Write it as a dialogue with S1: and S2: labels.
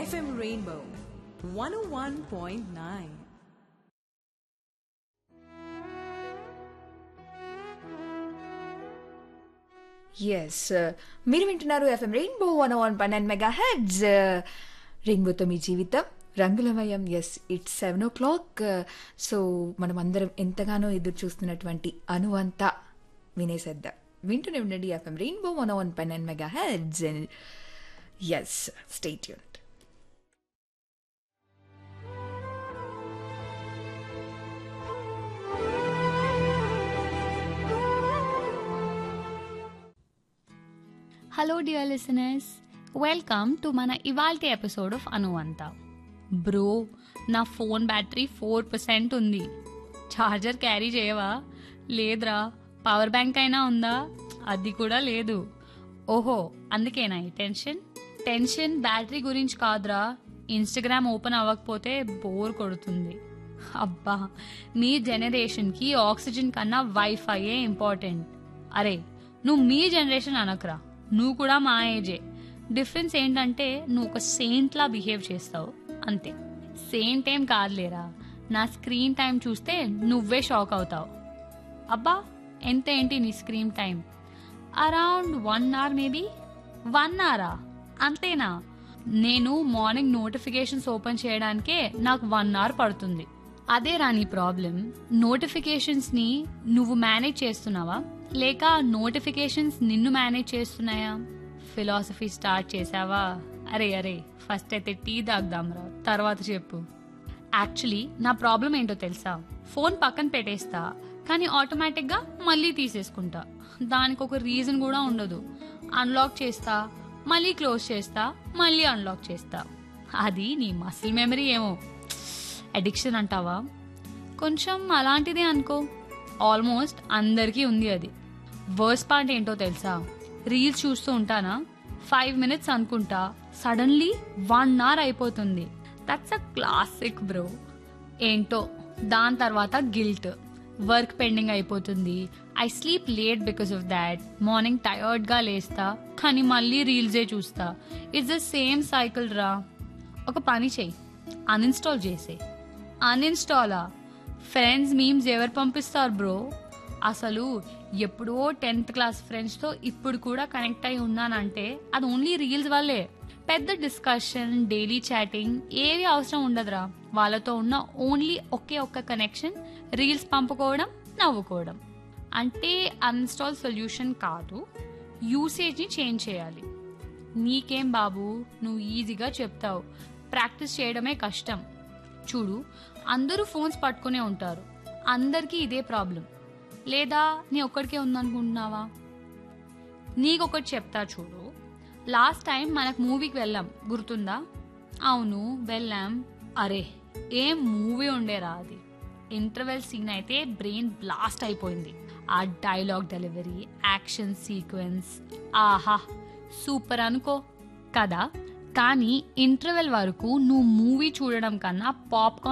S1: FM Rainbow 101.9.
S2: Yes మీరు వింటున్నారు FM rainbow one one పన్నెండు మెగా హెడ్స్ రెయిన్బోతో మీ జీవితం రంగులమయం yes it's seven o'clock so మనం అందరం ఎంతగానో ఎదురు చూస్తున్నటువంటి అనువంత వినేసేద్దాం వింటూనే ఉండండి ఎఫ్ఎం రెయిన్బో వన్ వన్ పన్నెండు mega heads yes state unit
S3: hello dear listeners welcome to మన ఇవాల్టి ఎపిసోడ్ ఆఫ్ అనువంత బ్రో నా ఫోన్ బ్యాటరీ ఫోర్ పర్సెంట్ ఉంది ఛార్జర్ క్యారీ చేయవా లేదురా పవర్ బ్యాంక్ అయినా ఉందా అది కూడా లేదు ఓహో అందుకేనా ఈ టెన్షన్ టెన్షన్ బ్యాటరీ గురించి కాదురా ఇన్స్టాగ్రామ్ ఓపెన్ అవ్వకపోతే బోర్ కొడుతుంది అబ్బా మీ జనరేషన్కి ఆక్సిజన్ కన్నా వైఫైయే ఇంపార్టెంట్ అరే నువ్వు మీ జనరేషన్ అనకురా నువ్వు కూడా మా ఏజే డిఫరెన్స్ ఏంటంటే నువ్వు ఒక సెయింట్లా బిహేవ్ చేస్తావు అంతే సెయింట్ ఏం కాదులేరా నా స్క్రీన్ టైం చూస్తే నువ్వే షాక్ అవుతావు అబ్బా ఎంత ఏంటి నీ screen time around one hour maybe one అవరా అంతేనా నేను మార్నింగ్ నోటిఫికేషన్స్ ఓపెన్ చేయడానికే నాకు వన్ అవర్ పడుతుంది అదే రాని ప్రాబ్లం నోటిఫికేషన్స్ ని నువ్వు మేనేజ్ చేస్తున్నావా లేక నోటిఫికేషన్స్ నిన్ను మేనేజ్ చేస్తున్నాయా ఫిలాసఫీ స్టార్ట్ చేసావా అరే అరే ఫస్ట్ అయితే టీ తాగుదాంరా తర్వాత చెప్పు యాక్చువల్లీ నా ప్రాబ్లం ఏంటో తెలుసా ఫోన్ పక్కన పెట్టేస్తా కానీ ఆటోమేటిక్గా మళ్ళీ తీసేసుకుంటా దానికి ఒక రీజన్ కూడా ఉండదు అన్లాక్ చేస్తా మళ్ళీ క్లోజ్ చేస్తా మళ్ళీ అన్లాక్ చేస్తా అది నీ మసిల్ మెమరీ ఏమో అడిక్షన్ అంటావా కొంచెం అలాంటిదే అనుకో ఆల్మోస్ట్ అందరికీ ఉంది అది వర్స్ పార్ట్ ఏంటో తెలుసా రీల్స్ చూస్తూ ఉంటానా ఫైవ్ మినిట్స్ అనుకుంటా సడన్లీ వన్ అవర్ అయిపోతుంది దట్స్ అ క్లాసిక్ బ్రో ఏంటో దాని తర్వాత గిల్ట్ వర్క్ పెండింగ్ అయిపోతుంది I sleep late because of that morning టయర్డ్గా లేస్తా కానీ మళ్ళీ రీల్సే చూస్తా ఇట్స్ ద సేమ్ సైకిల్ రా ఒక పని చెయ్యి అన్ఇన్స్టాల్ చేసే అన్ఇన్స్టాలా ఫ్రెండ్స్ మీమ్స్ ఎవరు పంపిస్తారు బ్రో అసలు ఎప్పుడో టెన్త్ క్లాస్ ఫ్రెండ్స్తో ఇప్పుడు కూడా కనెక్ట్ అయి ఉన్నానంటే అది ఓన్లీ రీల్స్ వల్లే పెద్ద డిస్కషన్ డైలీ చాటింగ్ ఏవి అవసరం ఉండదురా వాళ్ళతో ఉన్న ఓన్లీ ఒకే ఒక్క కనెక్షన్ రీల్స్ పంపుకోవడం నవ్వుకోవడం అంటే అన్ఇన్స్టాల్ సొల్యూషన్ కాదు యూసేజ్ని చేంజ్ చేయాలి నీకేం బాబు నువ్వు ఈజీగా చెప్తావు ప్రాక్టీస్ చేయడమే కష్టం చూడు అందరూ ఫోన్స్ పట్టుకునే ఉంటారు అందరికీ ఇదే ప్రాబ్లం లేదా నీ ఒక్కడికే ఉందనుకుంటున్నావా నీకొకటి చెప్తా చూడు లాస్ట్ టైం మనకు మూవీకి వెళ్ళాం గుర్తుందా అవును వెళ్ళాం అరే ఏం మూవీ ఉండేరా అది ఇంటర్వెల్ సీన్ అయితే బ్రెయిన్ బ్లాస్ట్ అయిపోయింది ఆ డైలాగ్ డెలివరీ యాక్షన్ సీక్వెన్స్ ఆహా సూపర్ అనుకో కదా కానీ ఇంటర్వెల్ వరకు నువ్వు మూవీ చూడడం కన్నా పాప్కార్న్